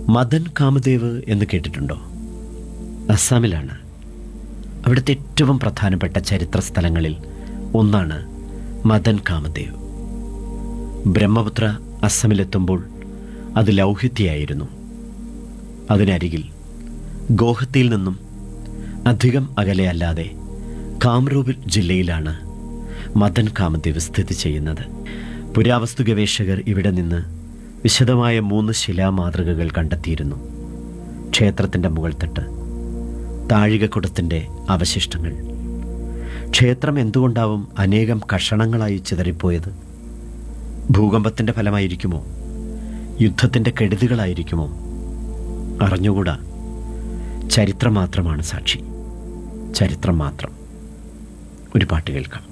മദൻ കാമദേവ് എന്ന് കേട്ടിട്ടുണ്ടോ അസ്സാമിലാണ് അവിടുത്തെ ഏറ്റവും പ്രധാനപ്പെട്ട ചരിത്ര സ്ഥലങ്ങളിൽ ഒന്നാണ് മദൻ കാമദേവ് ബ്രഹ്മപുത്ര അസ്സമിലെത്തുമ്പോൾ അത് ലൗഹിത്യയായിരുന്നു അതിനരികിൽ ഗോഹത്തിയിൽ നിന്നും അധികം അകലെയല്ലാതെ കാംരൂപ് ജില്ലയിലാണ് മദൻ കാമദേവ് സ്ഥിതി ചെയ്യുന്നത് പുരാവസ്തു ഗവേഷകർ ഇവിടെ നിന്ന് വിശദമായ മൂന്ന് ശിലാമാതൃകകൾ കണ്ടെത്തിയിരുന്നു ക്ഷേത്രത്തിൻ്റെ മുകൾത്തട്ട് താഴികക്കുടത്തിൻ്റെ അവശിഷ്ടങ്ങൾ ക്ഷേത്രം എന്തുകൊണ്ടാവും അനേകം കഷണങ്ങളായി ചിതറിപ്പോയത് ഭൂകമ്പത്തിൻ്റെ ഫലമായിരിക്കുമോ യുദ്ധത്തിൻ്റെ കെടുതികളായിരിക്കുമോ അറിഞ്ഞുകൂടാ ചരിത്രം മാത്രമാണ് സാക്ഷി ചരിത്രം മാത്രം ഒരു പാട്ട് കേൾക്കാം